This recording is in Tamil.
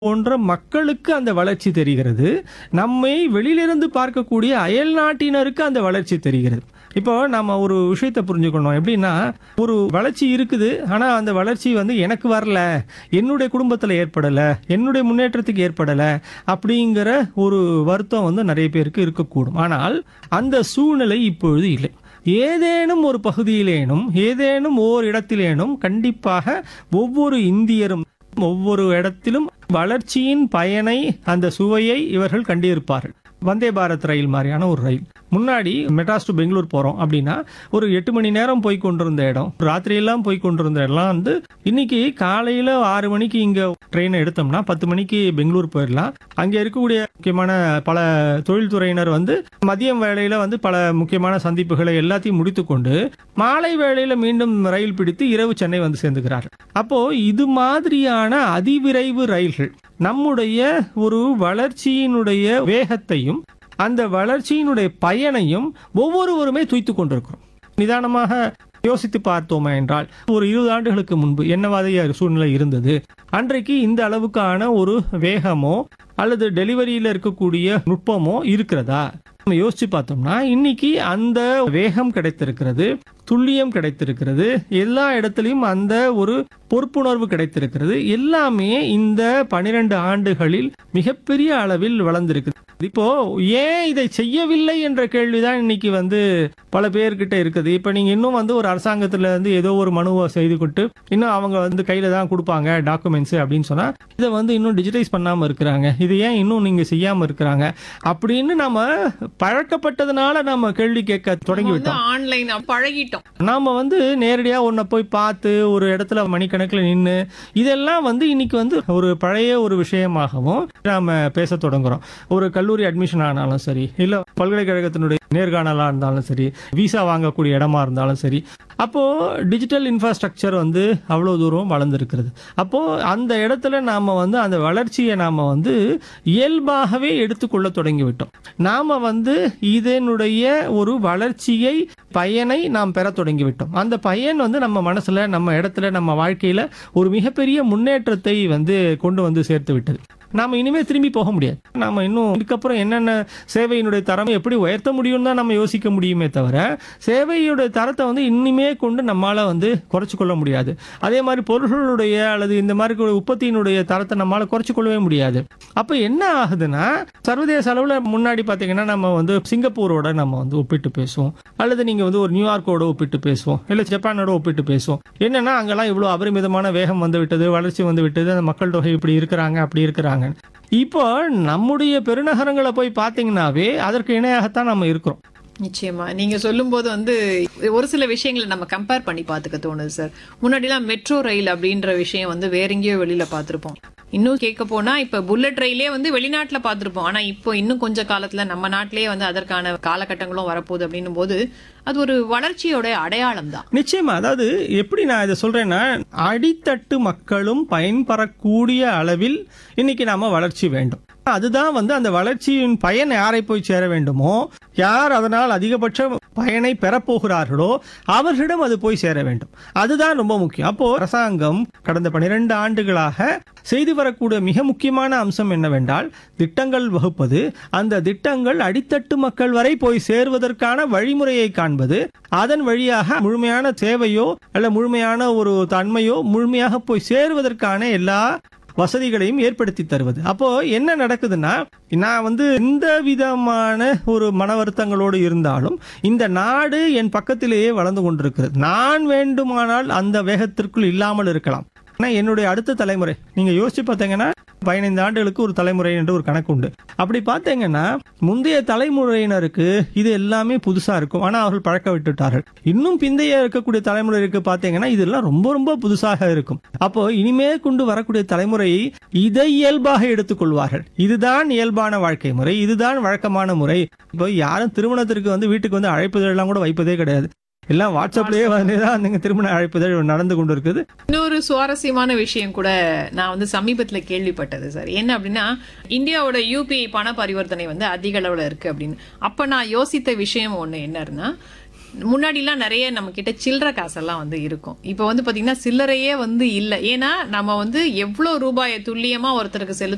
போன்ற மக்களுக்கு அந்த வளர்ச்சி தெரிகிறது நம்மை வெளியிலிருந்து பார்க்கக்கூடிய அயல் நாட்டினருக்கு அந்த வளர்ச்சி தெரிகிறது இப்போ நம்ம ஒரு விஷயத்தை புரிஞ்சுக்கணும் எப்படின்னா ஒரு வளர்ச்சி இருக்குது ஆனா அந்த வளர்ச்சி வந்து எனக்கு வரல என்னுடைய குடும்பத்துல ஏற்படல என்னுடைய முன்னேற்றத்துக்கு ஏற்படல அப்படிங்கிற ஒரு வருத்தம் வந்து நிறைய பேருக்கு இருக்கக்கூடும் ஆனால் அந்த சூழ்நிலை இப்பொழுது இல்லை ஏதேனும் ஒரு பகுதியிலேனும் ஏதேனும் ஓர் இடத்திலேனும் கண்டிப்பாக ஒவ்வொரு இந்தியரும் ஒவ்வொரு இடத்திலும் வளர்ச்சியின் பயனை அந்த சுவையை இவர்கள் கண்டிருப்பார்கள் வந்தே பாரத் ரயில் மாதிரியான ஒரு ரயில் முன்னாடி மெட்ராஸ் டு பெங்களூர் போறோம் அப்படின்னா ஒரு எட்டு மணி நேரம் போய் கொண்டிருந்த இடம் ராத்திரியெல்லாம் போய் கொண்டிருந்த இடம்லாம் வந்து இன்னைக்கு காலையில ஆறு மணிக்கு இங்க ட்ரெயினை எடுத்தோம்னா பத்து மணிக்கு பெங்களூர் போயிடலாம் அங்க இருக்கக்கூடிய முக்கியமான பல தொழில்துறையினர் வந்து மதியம் வேளையில வந்து பல முக்கியமான சந்திப்புகளை எல்லாத்தையும் முடித்துக்கொண்டு மாலை வேளையில மீண்டும் ரயில் பிடித்து இரவு சென்னை வந்து சேர்ந்துக்கிறார்கள் அப்போ இது மாதிரியான அதிவிரைவு ரயில்கள் நம்முடைய ஒரு வளர்ச்சியினுடைய வேகத்தையும் அந்த வளர்ச்சியினுடைய பயனையும் ஒவ்வொருவருமே துய்த்து கொண்டிருக்கிறோம் நிதானமாக யோசித்து பார்த்தோமே என்றால் ஒரு இருபது ஆண்டுகளுக்கு முன்பு என்னவாதிய சூழ்நிலை இருந்தது அன்றைக்கு இந்த அளவுக்கான ஒரு வேகமோ அல்லது டெலிவரியில இருக்கக்கூடிய நுட்பமோ இருக்கிறதா நம்ம யோசிச்சு பார்த்தோம்னா இன்னைக்கு அந்த வேகம் கிடைத்திருக்கிறது துல்லியம் கிடைத்திருக்கிறது எல்லா இடத்துலையும் அந்த ஒரு பொறுப்புணர்வு கிடைத்திருக்கிறது எல்லாமே இந்த பனிரெண்டு ஆண்டுகளில் மிகப்பெரிய அளவில் வளர்ந்திருக்கு இப்போ ஏன் இதை செய்யவில்லை என்ற கேள்விதான் இன்னைக்கு வந்து பல பேர்கிட்ட இருக்குது இப்ப நீங்க இன்னும் வந்து ஒரு அரசாங்கத்துல இருந்து ஏதோ ஒரு மனுவை செய்து கொண்டு இன்னும் அவங்க வந்து கையில தான் கொடுப்பாங்க டாக்குமெண்ட்ஸ் அப்படின்னு சொன்னா இதை வந்து இன்னும் டிஜிட்டைஸ் பண்ணாம இருக்கிறாங்க இது ஏன் இன்னும் நீங்க செய்யாம இருக்கிறாங்க அப்படின்னு நம்ம பழக்கப்பட்டதுனால நம்ம கேள்வி கேட்க தொடங்கி விட்டோம் ஆன்லைன் பழகிட்டோம் நாம வந்து நேரடியா உன்னை போய் பார்த்து ஒரு இடத்துல மணிக்கணக்கில் நின்று இதெல்லாம் வந்து இன்னைக்கு வந்து ஒரு பழைய ஒரு விஷயமாகவும் நாம பேச தொடங்குறோம் ஒரு கல்லூரி அட்மிஷன் ஆனாலும் சரி இல்ல பல்கலைக்கழகத்தினுடைய நேர்காணலா இருந்தாலும் சரி விசா வாங்கக்கூடிய இடமா இருந்தாலும் சரி அப்போ டிஜிட்டல் இன்ஃப்ராஸ்ட்ரக்சர் வந்து அவ்வளவு தூரம் வளர்ந்துருக்கிறது அப்போ அந்த இடத்துல நாம வந்து அந்த வளர்ச்சியை நாம வந்து இயல்பாகவே எடுத்துக்கொள்ள தொடங்கி விட்டோம் நாம வந்து இதனுடைய ஒரு வளர்ச்சியை பயனை நாம் பெற தொடங்கி விட்டோம் அந்த பயன் வந்து நம்ம மனசுல நம்ம இடத்துல நம்ம வாழ்க்கையில ஒரு மிகப்பெரிய முன்னேற்றத்தை வந்து கொண்டு வந்து சேர்த்து விட்டது நாம இனிமே திரும்பி போக முடியாது நாம இன்னும் இதுக்கப்புறம் என்னென்ன சேவையினுடைய தரம் எப்படி உயர்த்த முடியும்னு தான் நம்ம யோசிக்க முடியுமே தவிர சேவையுடைய தரத்தை வந்து இனிமே கொண்டு நம்மால வந்து குறைச்சு கொள்ள முடியாது அதே மாதிரி பொருள்களுடைய அல்லது இந்த மாதிரி ஒரு உற்பத்தியினுடைய தரத்தை நம்மால குறைச்சு கொள்ளவே முடியாது அப்ப என்ன ஆகுதுன்னா சர்வதேச அளவுல முன்னாடி பாத்தீங்கன்னா நம்ம வந்து சிங்கப்பூரோட நம்ம வந்து ஒப்பிட்டு பேசுவோம் அல்லது நீங்க வந்து ஒரு நியூயார்க்கோட ஒப்பிட்டு பேசுவோம் இல்ல ஜப்பானோட ஒப்பிட்டு பேசுவோம் என்னன்னா அங்கெல்லாம் இவ்வளவு அபரிமிதமான வேகம் வந்து விட்டது வளர்ச்சி வந்து விட்டது அந்த மக்கள் தொகை இப்படி இருக்கிறாங்க அப்படி இருக்கிறாங்க இப்போ நம்முடைய பெருநகரங்களை போய் பாத்தீங்கன்னாவே அதற்கு இணையாகத்தான் நம்ம இருக்கிறோம் நிச்சயமா நீங்க சொல்லும்போது வந்து ஒரு சில விஷயங்களை நம்ம கம்பேர் பண்ணி பார்த்துக்க தோணுது சார் முன்னாடிலாம் மெட்ரோ ரயில் அப்படின்ற விஷயம் வந்து வேற எங்கேயோ வெளியில பார்த்திருப்போம் இன்னும் கேட்க போனா இப்ப புல்லட் ரயிலே வந்து வெளிநாட்டுல பார்த்திருப்போம் ஆனா இப்போ இன்னும் கொஞ்ச காலத்துல நம்ம நாட்டிலேயே வந்து அதற்கான காலகட்டங்களும் வரப்போகுது அப்படின்னும் போது அது ஒரு வளர்ச்சியோட அடையாளம் தான் நிச்சயமா அதாவது எப்படி நான் இதை சொல்றேன்னா அடித்தட்டு மக்களும் பயன்பெறக்கூடிய அளவில் இன்னைக்கு நாம வளர்ச்சி வேண்டும் அதுதான் வந்து அந்த வளர்ச்சியின் பயன் யாரை போய் சேர வேண்டுமோ யார் அதனால் அதிகபட்ச பயனை பெறப்போகிறார்களோ அவர்களிடம் அது போய் சேர வேண்டும் அதுதான் ரொம்ப முக்கியம் அப்போ அரசாங்கம் கடந்த பனிரெண்டு ஆண்டுகளாக செய்து வரக்கூடிய மிக முக்கியமான அம்சம் என்னவென்றால் திட்டங்கள் வகுப்பது அந்த திட்டங்கள் அடித்தட்டு மக்கள் வரை போய் சேர்வதற்கான வழிமுறையை காண்பது அதன் வழியாக முழுமையான சேவையோ அல்ல முழுமையான ஒரு தன்மையோ முழுமையாக போய் சேருவதற்கான எல்லா வசதிகளையும் ஏற்படுத்தி தருவது அப்போ என்ன நடக்குதுன்னா நான் வந்து எந்த விதமான ஒரு மன வருத்தங்களோடு இருந்தாலும் இந்த நாடு என் பக்கத்திலேயே வளர்ந்து கொண்டிருக்கிறது நான் வேண்டுமானால் அந்த வேகத்திற்குள் இல்லாமல் இருக்கலாம் ஆனா என்னுடைய அடுத்த தலைமுறை நீங்க யோசிச்சு பார்த்தீங்கன்னா பதினைந்து ஆண்டுகளுக்கு ஒரு தலைமுறை என்று ஒரு கணக்கு உண்டு அப்படி பார்த்தீங்கன்னா முந்தைய தலைமுறையினருக்கு இது எல்லாமே புதுசா இருக்கும் ஆனா அவர்கள் பழக்க விட்டுட்டார்கள் இன்னும் பிந்தைய இருக்கக்கூடிய தலைமுறைக்கு பார்த்தீங்கன்னா இதெல்லாம் ரொம்ப ரொம்ப புதுசாக இருக்கும் அப்போ இனிமே கொண்டு வரக்கூடிய தலைமுறையை இதை இயல்பாக எடுத்துக்கொள்வார்கள் இதுதான் இயல்பான வாழ்க்கை முறை இதுதான் வழக்கமான முறை இப்போ யாரும் திருமணத்திற்கு வந்து வீட்டுக்கு வந்து அழைப்புதல் எல்லாம் கூட வைப்பதே கிடையாது எல்லாம் வாட்ஸ்அப்லயே வந்து தான் நீங்க திருமண அழைப்புதல் நடந்து கொண்டு இருக்குது இன்னொரு சுவாரஸ்யமான விஷயம் கூட நான் வந்து சமீபத்துல கேள்விப்பட்டது சார் என்ன அப்படின்னா இந்தியாவோட யூபிஐ பண பரிவர்த்தனை வந்து அதிக அளவுல இருக்கு அப்படின்னு அப்ப நான் யோசித்த விஷயம் ஒண்ணு என்னன்னா முன்னாடிலாம் நிறைய நம்ம கிட்ட சில்லற காசெல்லாம் வந்து இருக்கும் இப்போ வந்து பாத்தீங்கன்னா சில்லறையே வந்து இல்லை ஏன்னா நம்ம வந்து எவ்வளவு ரூபாயை துல்லியமா ஒருத்தருக்கு செலுத்த